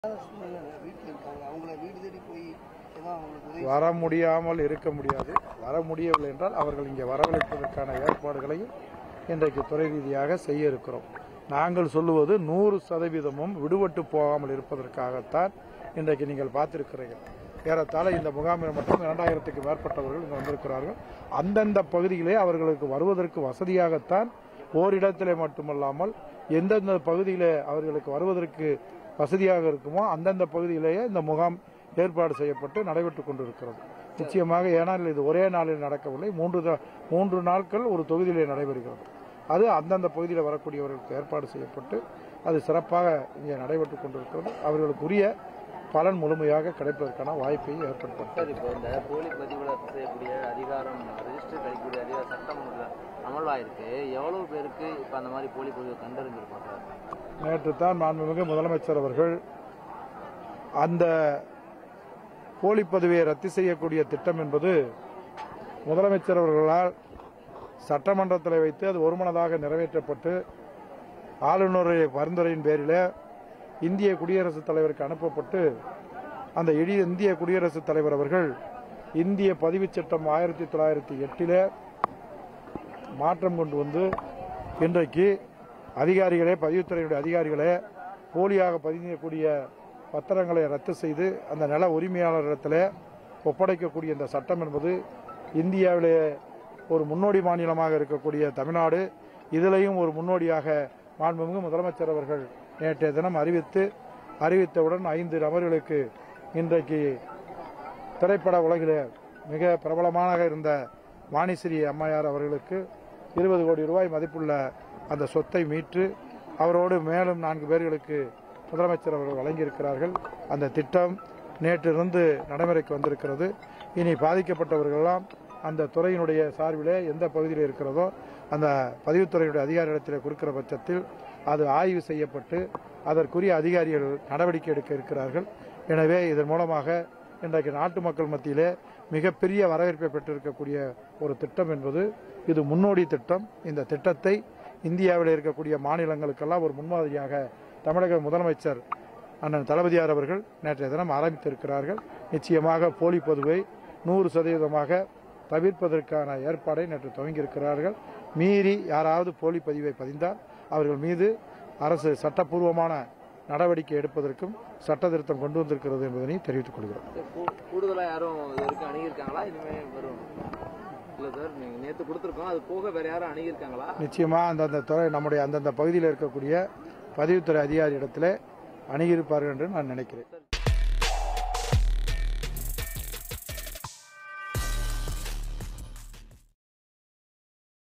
வீட்டில் இருக்காங்க அவங்கள வீடு தேடி போய் ஏதாவது அவங்களுக்கு உதவி வர முடியாமல் இருக்க முடியாது வர முடியவில்லை என்றால் அவர்கள் இங்கே வரவழைப்பதற்கான ஏற்பாடுகளையும் இன்றைக்கு துறை ரீதியாக செய்ய இருக்கிறோம் நாங்கள் சொல்லுவது நூறு சதவீதமும் விடுபட்டு போகாமல் இருப்பதற்காகத்தான் இன்றைக்கு நீங்கள் பார்த்திருக்கிறீர்கள் ஏறத்தாழ இந்த முகாமில் மட்டும் இரண்டாயிரத்துக்கு மேற்பட்டவர்கள் இங்கே வந்திருக்கிறார்கள் அந்தந்த பகுதியிலே அவர்களுக்கு வருவதற்கு வசதியாகத்தான் ஓரிடத்திலே மட்டுமல்லாமல் எந்தெந்த பகுதியிலே அவர்களுக்கு வருவதற்கு வசதியாக இருக்குமோ அந்தந்த பகுதியிலேயே இந்த முகாம் ஏற்பாடு செய்யப்பட்டு நடைபெற்றுக் கொண்டிருக்கிறது நிச்சயமாக ஏனால் இது ஒரே நாளில் நடக்கவில்லை மூன்று த- மூன்று நாட்கள் ஒரு தொகுதியிலே நடைபெறுகிறது அது அந்தந்த பகுதியில் வரக்கூடியவர்களுக்கு ஏற்பாடு செய்யப்பட்டு அது சிறப்பாக இங்கே நடைபெற்றுக் கொண்டிருக்கிறது அவர்களுக்குரிய பலன் முழுமையாக கிடைப்பதற்கான வாய்ப்பை ஏற்படுத்தும் சார் இப்போ இந்த போலி பதிவு ரத்து செய்யக்கூடிய அதிகாரம் ரெஜிஸ்டர் கிடைக்கக்கூடிய அதிகார சட்டம் ஒன்று அமல்வாயிருக்கு எவ்வளவு பேருக்கு இப்போ அந்த மாதிரி போலி பதிவு கண்டறிஞ்சிருக்கோம் சார் நேற்று தான் மாண்புமிகு முதலமைச்சர் அவர்கள் அந்த போலி பதவியை ரத்து செய்யக்கூடிய திட்டம் என்பது முதலமைச்சர் அவர்களால் சட்டமன்றத்தில் வைத்து அது ஒருமனதாக நிறைவேற்றப்பட்டு ஆளுநருடைய பரிந்துரையின் பேரில் இந்திய குடியரசுத் தலைவருக்கு அனுப்பப்பட்டு அந்த எளிய இந்திய குடியரசுத் தலைவர் அவர்கள் இந்திய பதிவுச் சட்டம் ஆயிரத்தி தொள்ளாயிரத்தி எட்டில் மாற்றம் கொண்டு வந்து இன்றைக்கு அதிகாரிகளே பதிவுத்துறையினுடைய அதிகாரிகளே போலியாக பதியக்கூடிய பத்திரங்களை ரத்து செய்து அந்த நில உரிமையாளரிடத்தில் ஒப்படைக்கக்கூடிய இந்த சட்டம் என்பது இந்தியாவிலே ஒரு முன்னோடி மாநிலமாக இருக்கக்கூடிய தமிழ்நாடு இதிலையும் ஒரு முன்னோடியாக மாண்புமிகு முதலமைச்சர் அவர்கள் நேற்றைய தினம் அறிவித்து அறிவித்தவுடன் ஐந்து நபர்களுக்கு இன்றைக்கு திரைப்பட உலகிலே மிக பிரபலமாக இருந்த வாணிஸ்ரீ அம்மையார் அவர்களுக்கு இருபது கோடி ரூபாய் மதிப்புள்ள அந்த சொத்தை மீட்டு அவரோடு மேலும் நான்கு பேர்களுக்கு முதலமைச்சர் அவர்கள் வழங்கியிருக்கிறார்கள் அந்த திட்டம் நேற்றிருந்து நடைமுறைக்கு வந்திருக்கிறது இனி பாதிக்கப்பட்டவர்களெல்லாம் அந்த துறையினுடைய சார்பிலே எந்த பகுதியில் இருக்கிறதோ அந்த பதிவுத்துறையினுடைய அதிகாரியிடத்தில் கொடுக்கிற பட்சத்தில் அது ஆய்வு செய்யப்பட்டு அதற்குரிய அதிகாரிகள் நடவடிக்கை எடுக்க இருக்கிறார்கள் எனவே இதன் மூலமாக இன்றைக்கு நாட்டு மக்கள் மத்தியிலே மிகப்பெரிய வரவேற்பை பெற்றிருக்கக்கூடிய ஒரு திட்டம் என்பது இது முன்னோடி திட்டம் இந்த திட்டத்தை இந்தியாவில் இருக்கக்கூடிய மாநிலங்களுக்கெல்லாம் ஒரு முன்மாதிரியாக தமிழக முதலமைச்சர் அண்ணன் தளபதியார் அவர்கள் நேற்றைய தினம் ஆரம்பித்திருக்கிறார்கள் நிச்சயமாக போலி பொதுவை நூறு சதவீதமாக தவிர்ப்பதற்கான ஏற்பாடை நேற்று துவங்கியிருக்கிறார்கள் மீறி யாராவது போலி பதிவை பதிந்தால் அவர்கள் மீது அரசு சட்டப்பூர்வமான நடவடிக்கை எடுப்பதற்கும் சட்ட திருத்தம் கொண்டு வந்திருக்கிறது என்பதனை தெரிவித்துக் கொள்கிறோம் சார், கூ- கூடுதலா யாரும் இது வரைக்கும் அணுகியிருக்காங்களா இனிமே வரும் இல்ல சார் நீங்க நேத்து கொடுத்துருக்கோம் அது போக வேற யாரும் அணுகியிருக்காங்களா நிச்சயமா அந்தந்த துறை நம்முடைய அந்தந்த பகுதியில் இருக்கக்கூடிய பதிவுத்துறை அதிகாரி இடத்துல அணுகியிருப்பார்கள் என்று நான் நினைக்கிறேன் சார்